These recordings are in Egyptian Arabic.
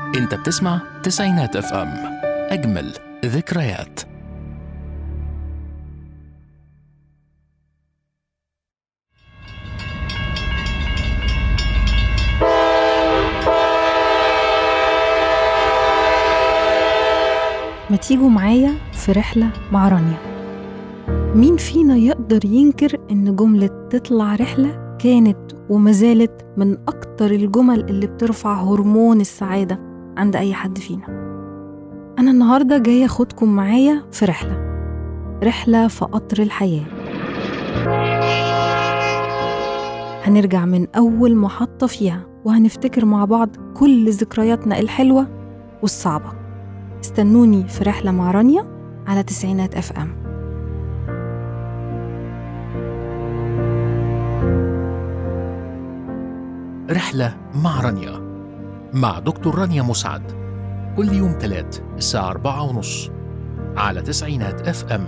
انت بتسمع تسعينات اف ام اجمل ذكريات ما تيجوا معايا في رحلة مع رانيا مين فينا يقدر ينكر إن جملة تطلع رحلة كانت وما زالت من أكتر الجمل اللي بترفع هرمون السعادة عند أي حد فينا أنا النهاردة جاية أخدكم معايا في رحلة رحلة في قطر الحياة هنرجع من أول محطة فيها وهنفتكر مع بعض كل ذكرياتنا الحلوة والصعبة استنوني في رحلة مع رانيا على تسعينات اف ام رحلة مع رانيا مع دكتور رانيا مسعد كل يوم تلات الساعة أربعة ونص على تسعينات اف ام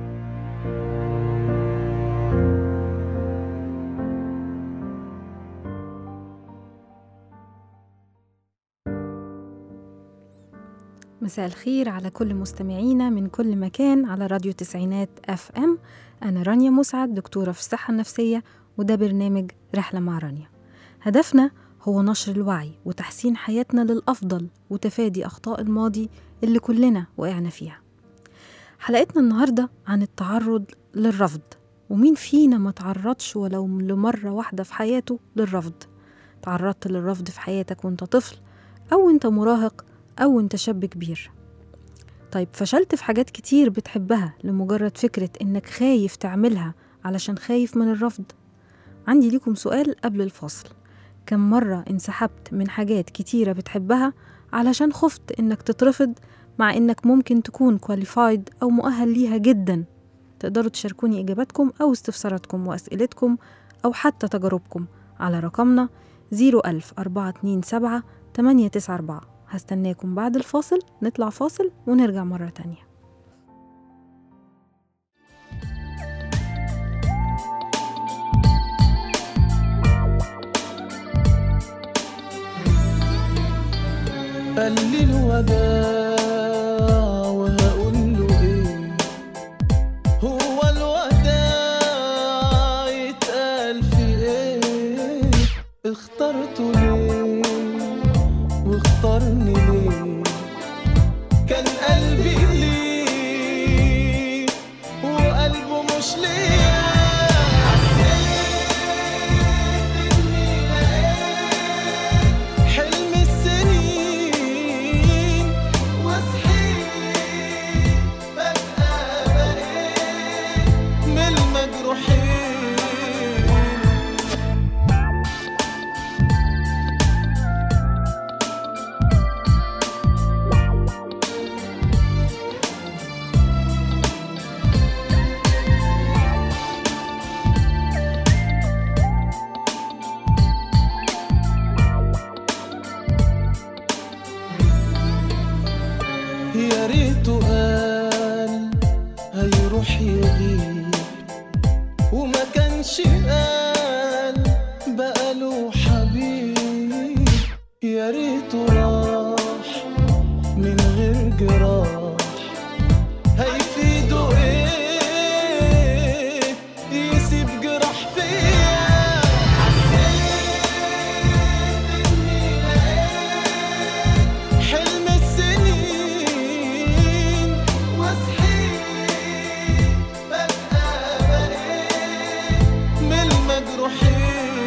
مساء الخير على كل مستمعينا من كل مكان على راديو تسعينات اف ام انا رانيا مسعد دكتورة في الصحة النفسية وده برنامج رحلة مع رانيا هدفنا هو نشر الوعي وتحسين حياتنا للأفضل وتفادي أخطاء الماضي اللي كلنا وقعنا فيها حلقتنا النهاردة عن التعرض للرفض ومين فينا ما تعرضش ولو لمرة واحدة في حياته للرفض تعرضت للرفض في حياتك وانت طفل أو انت مراهق أو انت شاب كبير طيب فشلت في حاجات كتير بتحبها لمجرد فكرة انك خايف تعملها علشان خايف من الرفض عندي ليكم سؤال قبل الفاصل كم مرة انسحبت من حاجات كتيرة بتحبها علشان خفت انك تترفض مع انك ممكن تكون كواليفايد او مؤهل ليها جدا تقدروا تشاركوني اجاباتكم او استفساراتكم واسئلتكم او حتى تجاربكم على رقمنا 01000 427 894 هستناكم بعد الفاصل نطلع فاصل ونرجع مرة تانية قال لي الوداع وهقول له ايه هو الوداع يتقال في ايه اخترته ليه واختارني ليه كان قلبي ليه وقلبه مش ليه حسيت اني لقيت حلم السنين وصحيت فجأة بقيت من المجروحين يا ريته قال هيروح يغيب وما كانش قال بقاله حبيب يا ريته راح من غير جراح هيفيده ايه يسيب جراح فيا حسيت اني لقيت حلم السنين وصحيت فجأة بقيت من المجروحين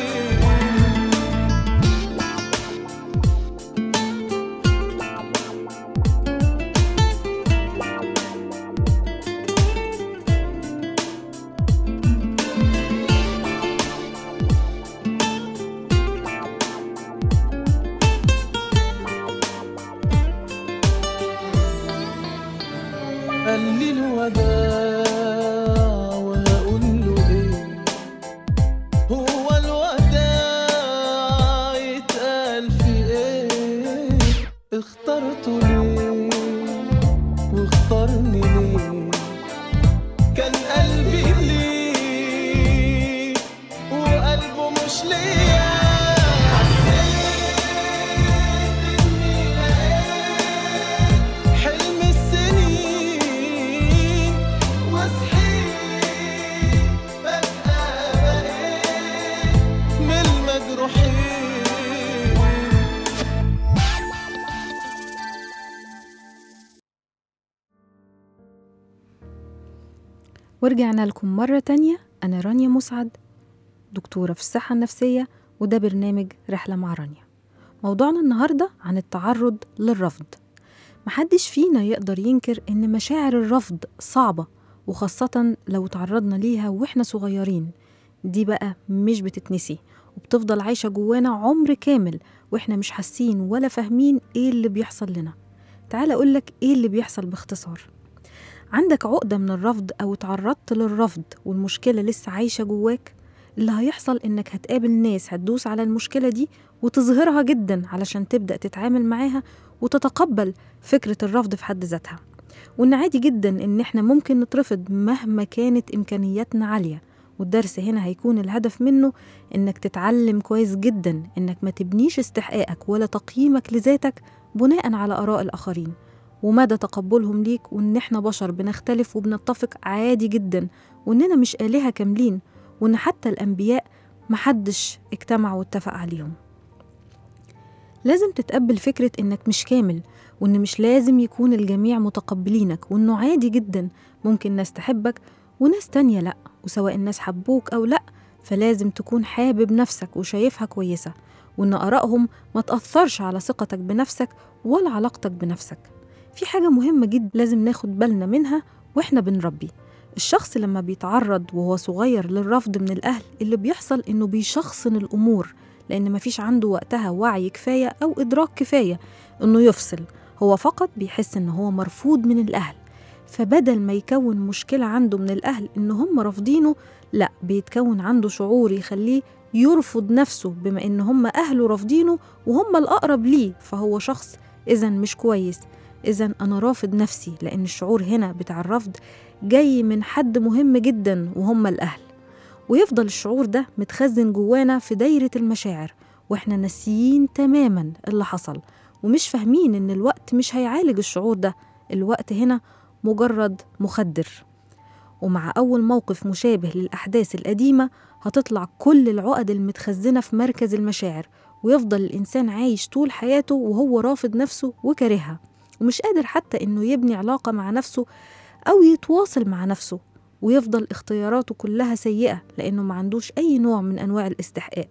قال لي الوداع وهقول له ايه هو الوداع يتقال في ايه اخترته ليه واختارني ليه كان قلبي ليه وقلبه مش ليا حسيت اني ورجعنا لكم مرة تانية أنا رانيا مسعد دكتورة في الصحة النفسية وده برنامج رحلة مع رانيا موضوعنا النهاردة عن التعرض للرفض محدش فينا يقدر ينكر إن مشاعر الرفض صعبة وخاصة لو تعرضنا ليها وإحنا صغيرين دي بقى مش بتتنسي وبتفضل عايشة جوانا عمر كامل وإحنا مش حاسين ولا فاهمين إيه اللي بيحصل لنا تعال أقولك إيه اللي بيحصل باختصار عندك عقدة من الرفض أو تعرضت للرفض والمشكلة لسه عايشة جواك اللي هيحصل إنك هتقابل ناس هتدوس على المشكلة دي وتظهرها جدا علشان تبدأ تتعامل معاها وتتقبل فكرة الرفض في حد ذاتها وإن عادي جدا إن إحنا ممكن نترفض مهما كانت إمكانياتنا عالية والدرس هنا هيكون الهدف منه إنك تتعلم كويس جدا إنك ما تبنيش استحقاقك ولا تقييمك لذاتك بناء على آراء الآخرين ومدى تقبلهم ليك وإن إحنا بشر بنختلف وبنتفق عادي جدا وإننا مش آلهة كاملين وإن حتى الأنبياء محدش اجتمع واتفق عليهم لازم تتقبل فكرة إنك مش كامل وإن مش لازم يكون الجميع متقبلينك وإنه عادي جدا ممكن ناس تحبك وناس تانية لأ وسواء الناس حبوك أو لأ فلازم تكون حابب نفسك وشايفها كويسة وإن آرائهم ما تأثرش على ثقتك بنفسك ولا علاقتك بنفسك في حاجة مهمة جدا لازم ناخد بالنا منها وإحنا بنربي الشخص لما بيتعرض وهو صغير للرفض من الأهل اللي بيحصل إنه بيشخصن الأمور لأن مفيش عنده وقتها وعي كفاية أو إدراك كفاية إنه يفصل هو فقط بيحس إن هو مرفوض من الأهل فبدل ما يكون مشكلة عنده من الأهل إن هم رافضينه لأ بيتكون عنده شعور يخليه يرفض نفسه بما إن هم أهله رافضينه وهم الأقرب ليه فهو شخص إذا مش كويس إذا أنا رافض نفسي لأن الشعور هنا بتاع الرفض جاي من حد مهم جدا وهم الأهل ويفضل الشعور ده متخزن جوانا في دايرة المشاعر وإحنا ناسيين تماما اللي حصل ومش فاهمين إن الوقت مش هيعالج الشعور ده الوقت هنا مجرد مخدر ومع أول موقف مشابه للأحداث القديمة هتطلع كل العقد المتخزنة في مركز المشاعر ويفضل الإنسان عايش طول حياته وهو رافض نفسه وكارهها ومش قادر حتى إنه يبني علاقة مع نفسه أو يتواصل مع نفسه ويفضل اختياراته كلها سيئة لأنه ما عندوش أي نوع من أنواع الاستحقاق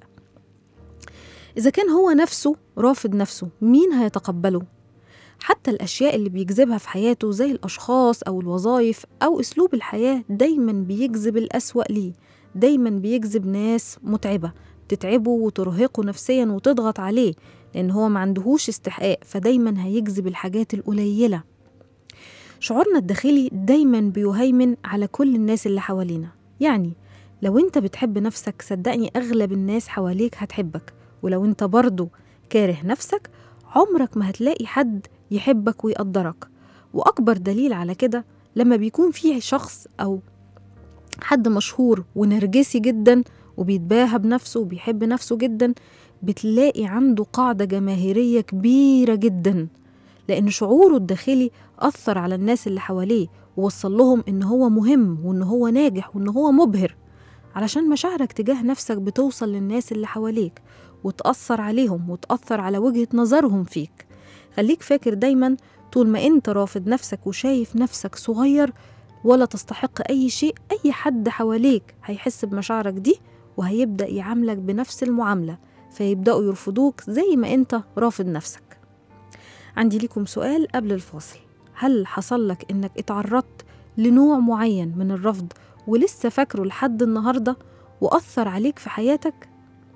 إذا كان هو نفسه رافض نفسه مين هيتقبله؟ حتى الأشياء اللي بيجذبها في حياته زي الأشخاص أو الوظائف أو أسلوب الحياة دايما بيجذب الأسوأ ليه دايما بيجذب ناس متعبة تتعبه وترهقه نفسيا وتضغط عليه لأن هو ما عندهوش استحقاق فدايما هيجذب الحاجات القليلة شعورنا الداخلي دايما بيهيمن على كل الناس اللي حوالينا يعني لو انت بتحب نفسك صدقني أغلب الناس حواليك هتحبك ولو انت برضو كاره نفسك عمرك ما هتلاقي حد يحبك ويقدرك وأكبر دليل على كده لما بيكون فيه شخص أو حد مشهور ونرجسي جدا وبيتباهى بنفسه وبيحب نفسه جدا بتلاقي عنده قاعدة جماهيرية كبيرة جدا لأن شعوره الداخلي أثر على الناس اللي حواليه ووصل لهم إن هو مهم وإن هو ناجح وإن هو مبهر علشان مشاعرك تجاه نفسك بتوصل للناس اللي حواليك وتأثر عليهم وتأثر على وجهة نظرهم فيك خليك فاكر دايما طول ما انت رافض نفسك وشايف نفسك صغير ولا تستحق أي شيء أي حد حواليك هيحس بمشاعرك دي وهيبدأ يعاملك بنفس المعاملة فيبدأوا يرفضوك زي ما انت رافض نفسك عندي ليكم سؤال قبل الفاصل هل حصل لك انك اتعرضت لنوع معين من الرفض ولسه فاكره لحد النهارده وأثر عليك في حياتك؟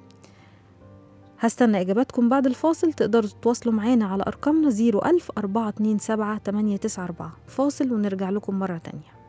هستنى إجاباتكم بعد الفاصل تقدروا تتواصلوا معانا على أرقامنا 01000 427 894 فاصل ونرجع لكم مرة تانية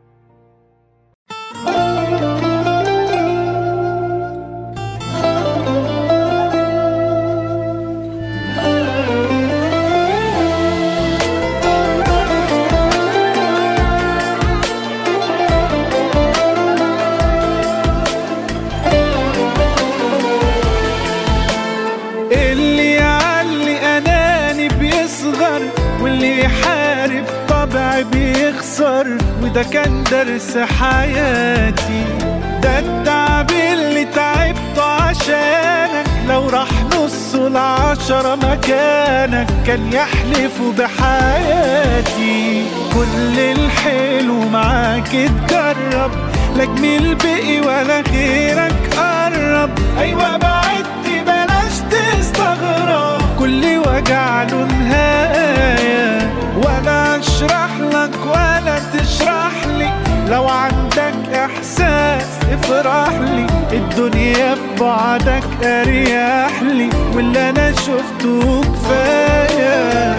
اللي يعلي اناني بيصغر واللي يحارب طبع بيخسر وده كان درس حياتي ده التعب اللي تعبته عشانك لو راح نص العشرة مكانك كان يحلف بحياتي كل الحلو معاك اتجرب لا جميل بقي ولا غيرك قرب ايوه بعدت بلاش تستغرب كل وجع له نهايه ولا اشرح لك ولا تشرح لي لو عندك احساس افرح لي الدنيا في بعدك اريح لي واللي انا شفته كفايه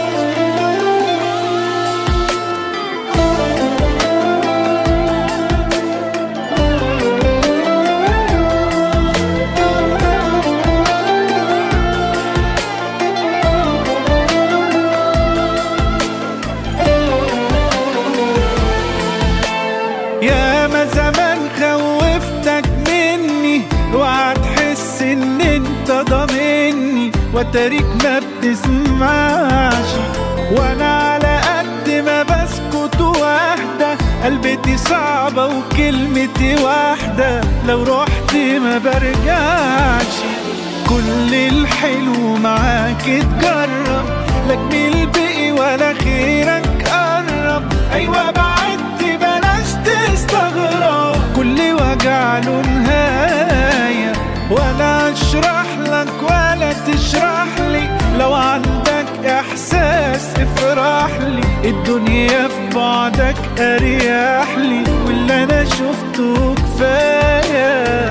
يا ما زمان خوفتك مني اوعى تحس ان انت ضامني وتاريك ما بتسمعش وانا على قد ما بسكت واحدة قلبتي صعبة وكلمتي واحدة لو رحت ما برجعش كل الحلو معاك اتجرب لا جميل بقي ولا خيرك قرب ايوه بعدت بلاش تستغرب كل وجع له نهايه ولا اشرح لك ولا تشرح لي لو عندك احساس افرح لي الدنيا في بعدك اريح لي واللي انا شفته كفايه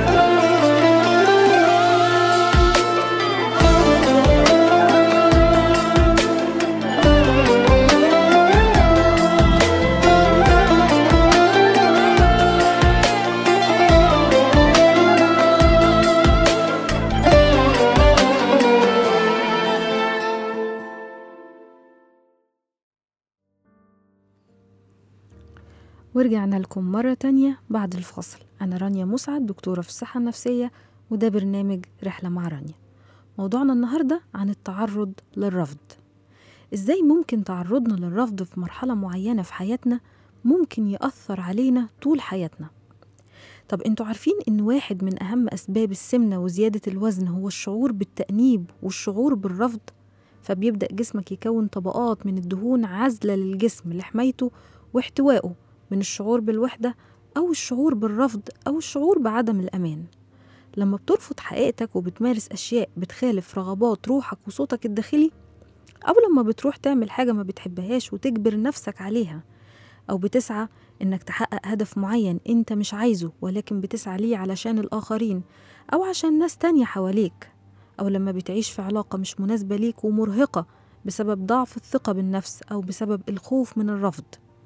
ورجعنا لكم مرة تانية بعد الفاصل أنا رانيا مسعد دكتورة في الصحة النفسية وده برنامج رحلة مع رانيا موضوعنا النهاردة عن التعرض للرفض إزاي ممكن تعرضنا للرفض في مرحلة معينة في حياتنا ممكن يأثر علينا طول حياتنا طب انتوا عارفين ان واحد من اهم اسباب السمنة وزيادة الوزن هو الشعور بالتأنيب والشعور بالرفض فبيبدأ جسمك يكون طبقات من الدهون عازلة للجسم لحمايته واحتوائه من الشعور بالوحدة أو الشعور بالرفض أو الشعور بعدم الأمان لما بترفض حقيقتك وبتمارس أشياء بتخالف رغبات روحك وصوتك الداخلي أو لما بتروح تعمل حاجة ما بتحبهاش وتجبر نفسك عليها أو بتسعى إنك تحقق هدف معين أنت مش عايزه ولكن بتسعى ليه علشان الآخرين أو عشان ناس تانية حواليك أو لما بتعيش في علاقة مش مناسبة ليك ومرهقة بسبب ضعف الثقة بالنفس أو بسبب الخوف من الرفض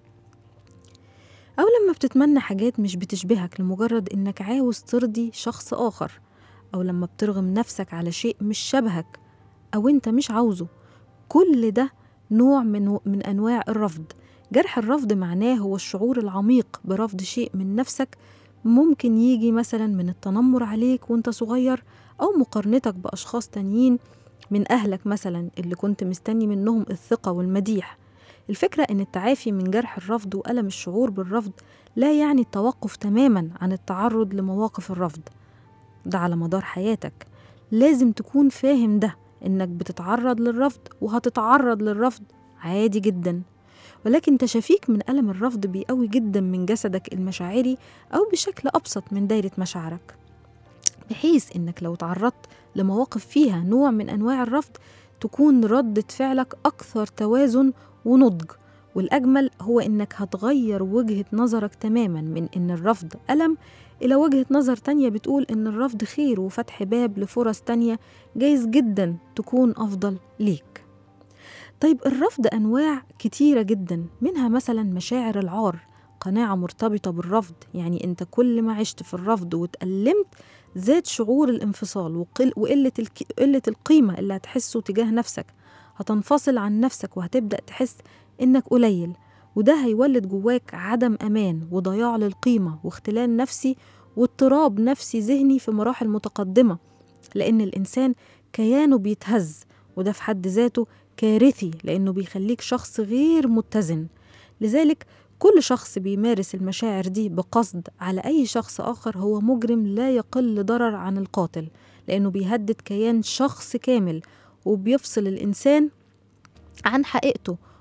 أو لما بتتمنى حاجات مش بتشبهك لمجرد إنك عاوز ترضي شخص آخر أو لما بترغم نفسك على شيء مش شبهك أو أنت مش عاوزه كل ده نوع من, من أنواع الرفض جرح الرفض معناه هو الشعور العميق برفض شيء من نفسك ممكن يجي مثلا من التنمر عليك وانت صغير أو مقارنتك بأشخاص تانيين من أهلك مثلا اللي كنت مستني منهم الثقة والمديح الفكرة إن التعافي من جرح الرفض وألم الشعور بالرفض لا يعني التوقف تماما عن التعرض لمواقف الرفض ده على مدار حياتك لازم تكون فاهم ده إنك بتتعرض للرفض وهتتعرض للرفض عادي جدا ولكن تشافيك من ألم الرفض بيقوي جدا من جسدك المشاعري أو بشكل أبسط من دايرة مشاعرك بحيث إنك لو تعرضت لمواقف فيها نوع من أنواع الرفض تكون ردة فعلك أكثر توازن ونضج والأجمل هو إنك هتغير وجهة نظرك تماما من إن الرفض ألم إلى وجهة نظر تانية بتقول إن الرفض خير وفتح باب لفرص تانية جايز جدا تكون أفضل ليك طيب الرفض أنواع كتيرة جدا منها مثلا مشاعر العار قناعة مرتبطة بالرفض يعني أنت كل ما عشت في الرفض واتألمت زاد شعور الانفصال وقل وقلة الك... قلة القيمة اللي هتحسه تجاه نفسك هتنفصل عن نفسك وهتبدأ تحس إنك قليل وده هيولد جواك عدم أمان وضياع للقيمة واختلال نفسي واضطراب نفسي ذهني في مراحل متقدمة لأن الإنسان كيانه بيتهز وده في حد ذاته كارثي لأنه بيخليك شخص غير متزن لذلك كل شخص بيمارس المشاعر دي بقصد على أي شخص آخر هو مجرم لا يقل ضرر عن القاتل لأنه بيهدد كيان شخص كامل وبيفصل الإنسان عن حقيقته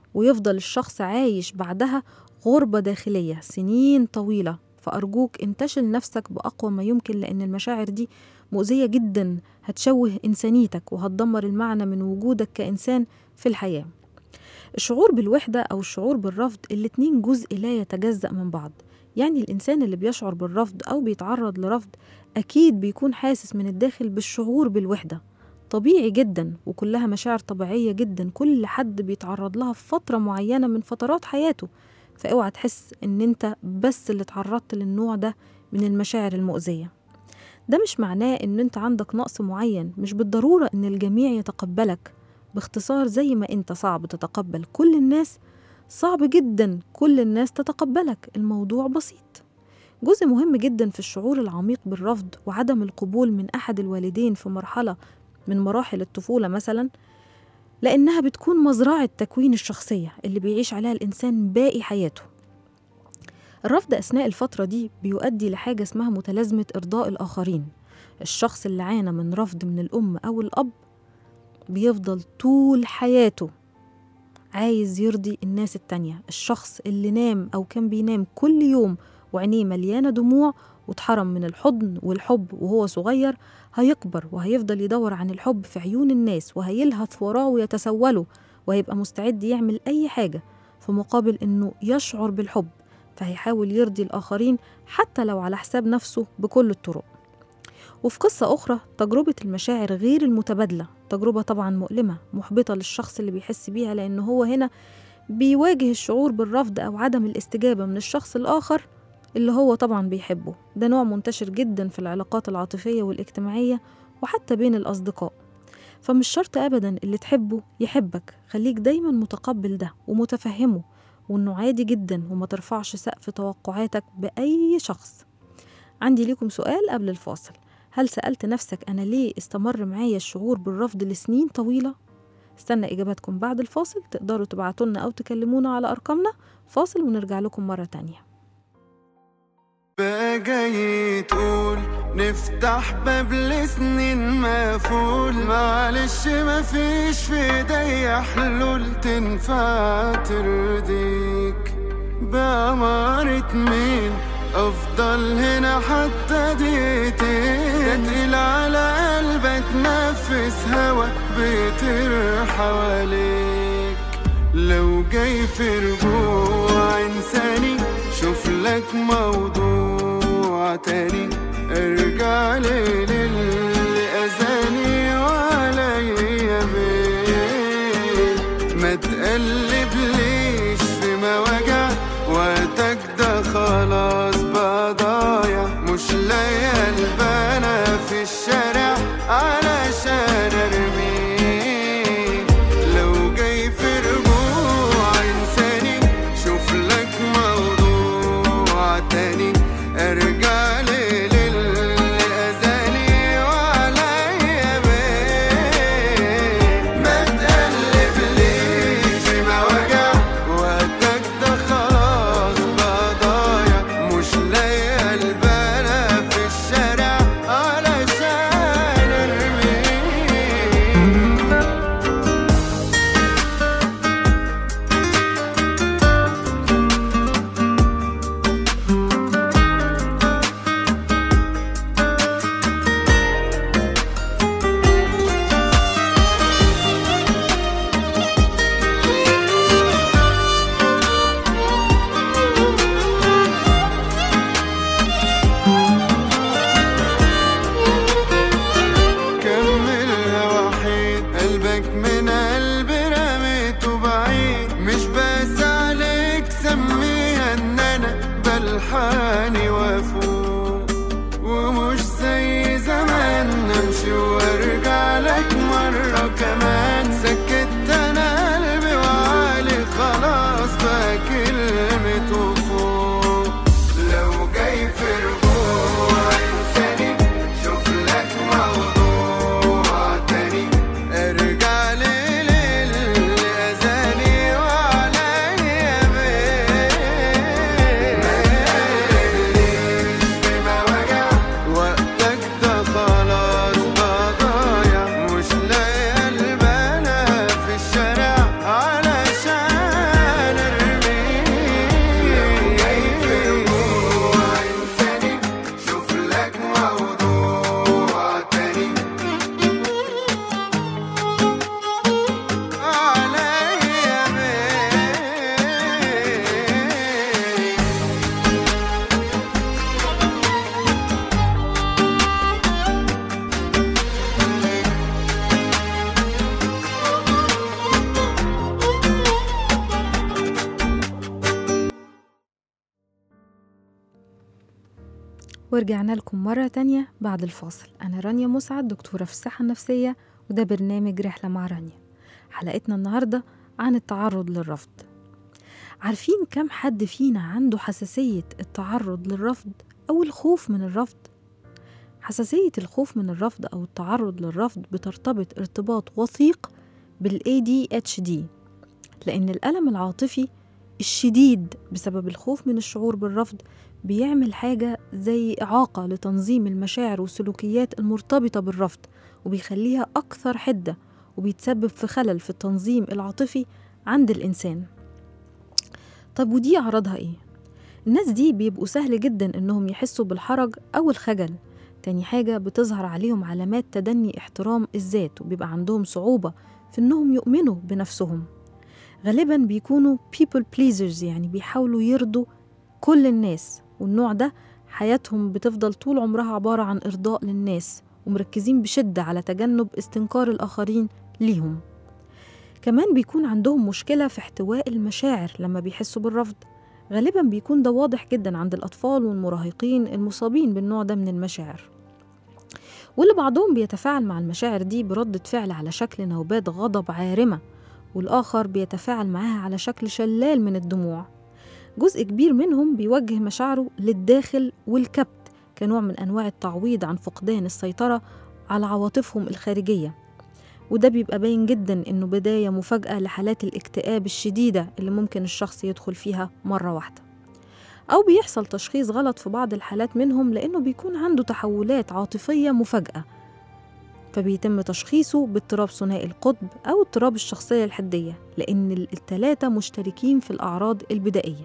ويفضل الشخص عايش بعدها غربة داخلية سنين طويلة فأرجوك انتشل نفسك بأقوى ما يمكن لأن المشاعر دي مؤذية جدا هتشوه إنسانيتك وهتدمر المعنى من وجودك كإنسان في الحياة الشعور بالوحدة أو الشعور بالرفض الاتنين جزء لا يتجزأ من بعض يعني الإنسان اللي بيشعر بالرفض أو بيتعرض لرفض أكيد بيكون حاسس من الداخل بالشعور بالوحدة طبيعي جدا وكلها مشاعر طبيعية جدا كل حد بيتعرض لها في فترة معينة من فترات حياته فاوعى تحس ان انت بس اللي اتعرضت للنوع ده من المشاعر المؤذية ده مش معناه ان انت عندك نقص معين مش بالضرورة ان الجميع يتقبلك باختصار زي ما انت صعب تتقبل كل الناس صعب جدا كل الناس تتقبلك الموضوع بسيط جزء مهم جدا في الشعور العميق بالرفض وعدم القبول من احد الوالدين في مرحله من مراحل الطفوله مثلا لانها بتكون مزرعه تكوين الشخصيه اللي بيعيش عليها الانسان باقي حياته الرفض اثناء الفتره دي بيؤدي لحاجه اسمها متلازمه ارضاء الاخرين الشخص اللي عانى من رفض من الام او الاب بيفضل طول حياته عايز يرضي الناس التانية الشخص اللي نام أو كان بينام كل يوم وعينيه مليانة دموع واتحرم من الحضن والحب وهو صغير هيكبر وهيفضل يدور عن الحب في عيون الناس وهيلهث وراه ويتسوله وهيبقى مستعد يعمل أي حاجة في مقابل إنه يشعر بالحب فهيحاول يرضي الآخرين حتى لو على حساب نفسه بكل الطرق وفي قصة أخرى تجربة المشاعر غير المتبادلة تجربة طبعا مؤلمة محبطة للشخص اللي بيحس بيها لأن هو هنا بيواجه الشعور بالرفض أو عدم الاستجابة من الشخص الآخر اللي هو طبعا بيحبه ده نوع منتشر جدا في العلاقات العاطفية والاجتماعية وحتى بين الأصدقاء فمش شرط أبدا اللي تحبه يحبك خليك دايما متقبل ده ومتفهمه وإنه عادي جدا وما ترفعش سقف توقعاتك بأي شخص عندي ليكم سؤال قبل الفاصل هل سألت نفسك أنا ليه استمر معايا الشعور بالرفض لسنين طويلة؟ استنى إجاباتكم بعد الفاصل تقدروا تبعتولنا أو تكلمونا على أرقامنا فاصل ونرجع لكم مرة تانية بقى جاي تقول نفتح باب لسنين مقفول معلش مفيش في ايديا حلول تنفع ترضيك بأمارة مين افضل هنا حتى دقيقتين ده تقيل على قلبك نفس هوا بيطير حواليك لو جاي في رجوع انساني شوف لك موضوع تاني ارجع لي للي اذاني وعليا بيه ما تقلب ليش في مواجع وقتك ده خلاص بقى ضايع مش لاقي البنا في الشارع علشان ارميه لو جاي في رجوع انساني شوف لك موضوع تاني ارجع لي للي اذاني وعليا بيه ما تقلب ليش في مواجع وقتك ده خلاص بقى ضايع مش لاقي البنا في الشارع علشان ارميه ورجعنا لكم مرة تانية بعد الفاصل أنا رانيا مسعد دكتورة في الصحة النفسية وده برنامج رحلة مع رانيا حلقتنا النهاردة عن التعرض للرفض عارفين كم حد فينا عنده حساسية التعرض للرفض أو الخوف من الرفض؟ حساسية الخوف من الرفض أو التعرض للرفض بترتبط ارتباط وثيق بال ADHD لأن الألم العاطفي الشديد بسبب الخوف من الشعور بالرفض بيعمل حاجة زي إعاقة لتنظيم المشاعر والسلوكيات المرتبطة بالرفض وبيخليها أكثر حدة وبيتسبب في خلل في التنظيم العاطفي عند الإنسان طب ودي أعراضها إيه؟ الناس دي بيبقوا سهل جدا إنهم يحسوا بالحرج أو الخجل تاني حاجة بتظهر عليهم علامات تدني احترام الذات وبيبقى عندهم صعوبة في إنهم يؤمنوا بنفسهم غالبا بيكونوا people pleasers يعني بيحاولوا يرضوا كل الناس والنوع ده حياتهم بتفضل طول عمرها عبارة عن إرضاء للناس ومركزين بشدة على تجنب استنكار الآخرين ليهم كمان بيكون عندهم مشكلة في احتواء المشاعر لما بيحسوا بالرفض غالبا بيكون ده واضح جدا عند الأطفال والمراهقين المصابين بالنوع ده من المشاعر واللي بعضهم بيتفاعل مع المشاعر دي بردة فعل على شكل نوبات غضب عارمة والآخر بيتفاعل معاها على شكل شلال من الدموع جزء كبير منهم بيوجه مشاعره للداخل والكبت كنوع من أنواع التعويض عن فقدان السيطرة على عواطفهم الخارجية وده بيبقى باين جدا إنه بداية مفاجأة لحالات الاكتئاب الشديدة اللي ممكن الشخص يدخل فيها مرة واحدة أو بيحصل تشخيص غلط في بعض الحالات منهم لأنه بيكون عنده تحولات عاطفية مفاجئة فبيتم تشخيصه باضطراب ثنائي القطب أو اضطراب الشخصية الحدية لأن التلاتة مشتركين في الأعراض البدائية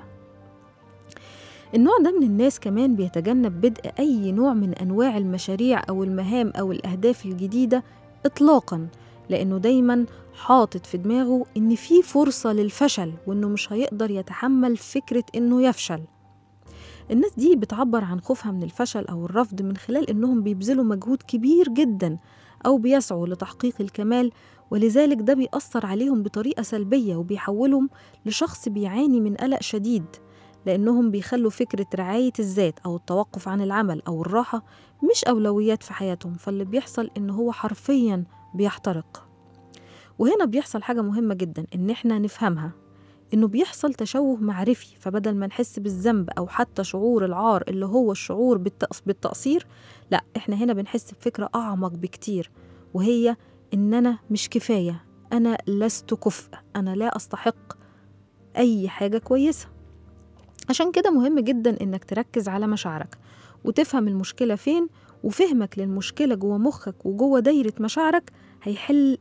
النوع ده من الناس كمان بيتجنب بدء أي نوع من أنواع المشاريع أو المهام أو الأهداف الجديدة إطلاقا لأنه دايما حاطط في دماغه إن في فرصة للفشل وإنه مش هيقدر يتحمل فكرة إنه يفشل الناس دي بتعبر عن خوفها من الفشل أو الرفض من خلال إنهم بيبذلوا مجهود كبير جدا أو بيسعوا لتحقيق الكمال ولذلك ده بيأثر عليهم بطريقة سلبية وبيحولهم لشخص بيعاني من قلق شديد لأنهم بيخلوا فكرة رعاية الذات أو التوقف عن العمل أو الراحة مش أولويات في حياتهم فاللي بيحصل إن هو حرفيا بيحترق وهنا بيحصل حاجة مهمة جدا إن إحنا نفهمها إنه بيحصل تشوه معرفي فبدل ما نحس بالذنب أو حتى شعور العار اللي هو الشعور بالتقص بالتقصير لا إحنا هنا بنحس بفكرة أعمق بكتير وهي إن أنا مش كفاية أنا لست كفء أنا لا أستحق أي حاجة كويسة عشان كده مهم جدا إنك تركز على مشاعرك وتفهم المشكلة فين وفهمك للمشكلة جوه مخك وجوه دايرة مشاعرك هيحل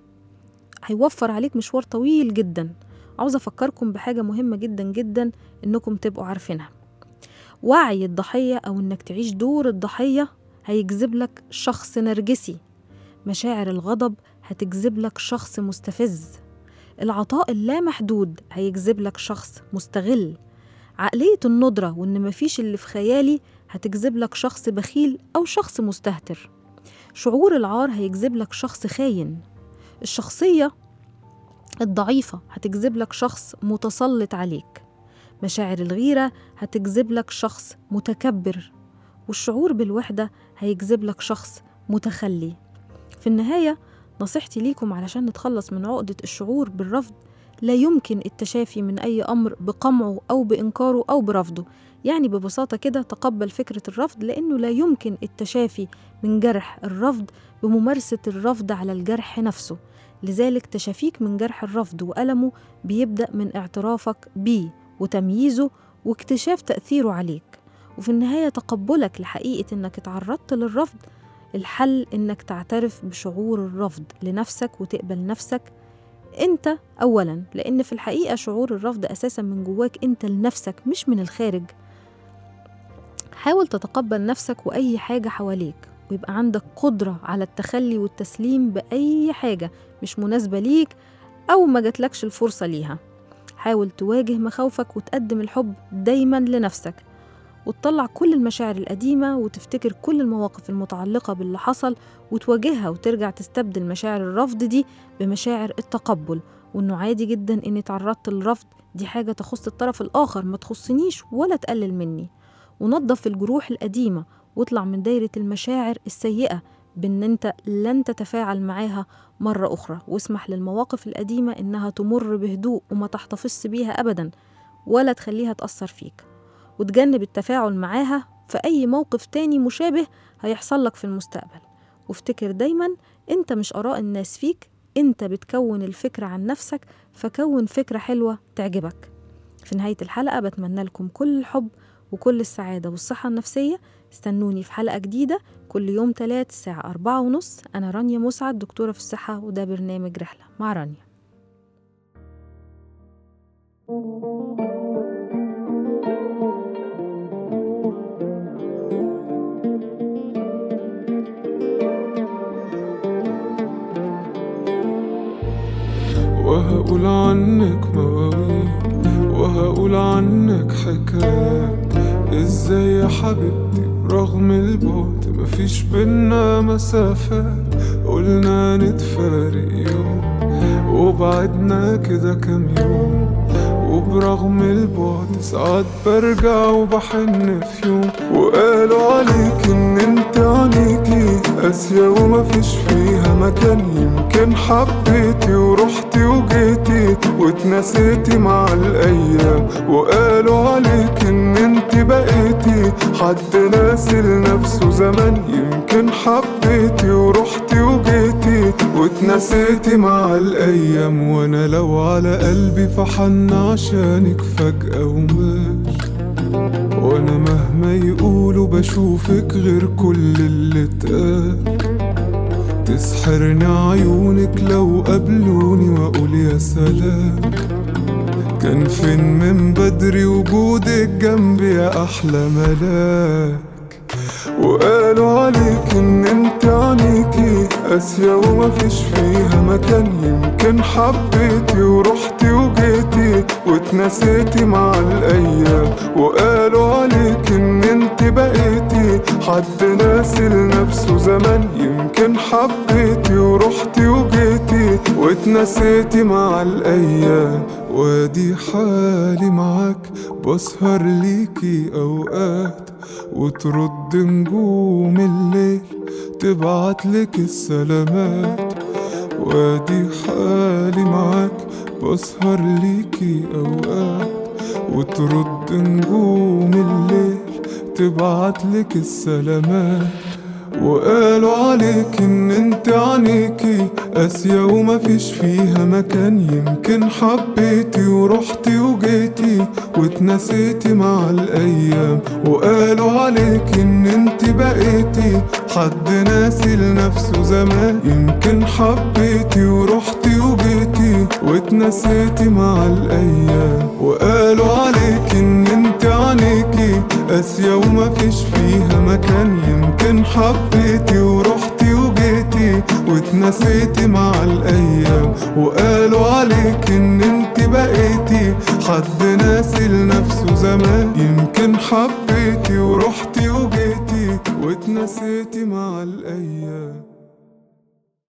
هيوفر عليك مشوار طويل جدا عاوزة أفكركم بحاجة مهمة جدا جدا إنكم تبقوا عارفينها وعي الضحية أو إنك تعيش دور الضحية هيجذب لك شخص نرجسي مشاعر الغضب هتجذب لك شخص مستفز العطاء اللامحدود هيجذب لك شخص مستغل عقلية الندرة وإن مفيش اللي في خيالي هتجذب لك شخص بخيل أو شخص مستهتر شعور العار هيجذب لك شخص خاين الشخصية الضعيفة هتجذب لك شخص متسلط عليك مشاعر الغيرة هتجذب لك شخص متكبر والشعور بالوحدة هيجذب لك شخص متخلي في النهاية نصيحتي ليكم علشان نتخلص من عقدة الشعور بالرفض لا يمكن التشافي من أي أمر بقمعه أو بإنكاره أو برفضه يعني ببساطة كده تقبل فكرة الرفض لأنه لا يمكن التشافي من جرح الرفض بممارسة الرفض على الجرح نفسه لذلك تشافيك من جرح الرفض وألمه بيبدأ من اعترافك بيه وتمييزه واكتشاف تأثيره عليك وفي النهاية تقبلك لحقيقة إنك اتعرضت للرفض الحل إنك تعترف بشعور الرفض لنفسك وتقبل نفسك أنت أولا لأن في الحقيقة شعور الرفض أساسا من جواك أنت لنفسك مش من الخارج حاول تتقبل نفسك وأي حاجة حواليك ويبقى عندك قدرة على التخلي والتسليم بأي حاجة مش مناسبة ليك أو ما جاتلكش الفرصة ليها حاول تواجه مخاوفك وتقدم الحب دايما لنفسك وتطلع كل المشاعر القديمة وتفتكر كل المواقف المتعلقة باللي حصل وتواجهها وترجع تستبدل مشاعر الرفض دي بمشاعر التقبل وإنه عادي جدا إني تعرضت للرفض دي حاجة تخص الطرف الآخر ما تخصنيش ولا تقلل مني ونظف الجروح القديمة واطلع من دايرة المشاعر السيئة بأن أنت لن تتفاعل معاها مرة أخرى واسمح للمواقف القديمة إنها تمر بهدوء وما تحتفظش بيها أبدا ولا تخليها تأثر فيك وتجنب التفاعل معاها في أي موقف تاني مشابه هيحصل لك في المستقبل وافتكر دايما أنت مش آراء الناس فيك أنت بتكون الفكرة عن نفسك فكون فكرة حلوة تعجبك في نهاية الحلقة بتمنى لكم كل الحب وكل السعادة والصحة النفسية استنوني في حلقة جديدة كل يوم تلات الساعة أربعة ونص أنا رانيا مسعد دكتورة في الصحة وده برنامج رحلة مع رانيا وهقول عنك مواويل وهقول عنك حكايات ازاي يا حبيبتي رغم البعد مفيش بينا مسافات قلنا نتفارق يوم وبعدنا كده كام يوم وبرغم البعد ساعات برجع وبحن في يوم وقالوا عليك ان انت عليكي قاسية ومفيش فيها مكان يمكن حبيتي ورحتي وجيتي واتنسيتي مع الايام وقالوا عليك ان انت بقيتي حد ناسي لنفسه زمان يمكن حبيتي ورحتي وجيتي واتنسيتي مع الايام وانا لو على قلبي فحن عشانك فجأة ومات وانا مهما يقولوا بشوفك غير كل اللي اتقال تسحرني عيونك لو قابلوني واقول يا سلام كان فين من بدري وجودك جنبي يا احلى ملاك وقالوا عليك ان انت عليكي قاسية ومفيش فيها مكان يمكن حبيتي ورحتي وجيتي واتنسيتي مع الايام وقالوا عليك ان انت بقيتي حد ناسي لنفسه زمان يمكن حبيتي ورحتي وجيتي واتنسيتي مع الايام وادي حالي معاك بسهر ليكي اوقات وترد نجوم الليل تبعتلك السلامات وادي حالي معاك بسهر ليكي اوقات وترد نجوم الليل تبعتلك السلامات وقالوا عليك ان انت عنيكي قاسية ومفيش فيها مكان يمكن حبيتي ورحتي وجيتي واتنسيتي مع الايام وقالوا عليك ان انت بقيتي حد ناسي لنفسه زمان يمكن حبيتي ورحتي وجيتي واتنسيتي مع الايام وقالوا عليك ان انت عنيكي قاسية ومفيش فيها مكان يمكن حبيتي ورحتي وجيتي واتنسيتي مع الايام وقالوا عليك ان انت بقيتي حد ناسي لنفسه زمان يمكن حبيتي ورحتي وجيتي واتنسيتي مع الايام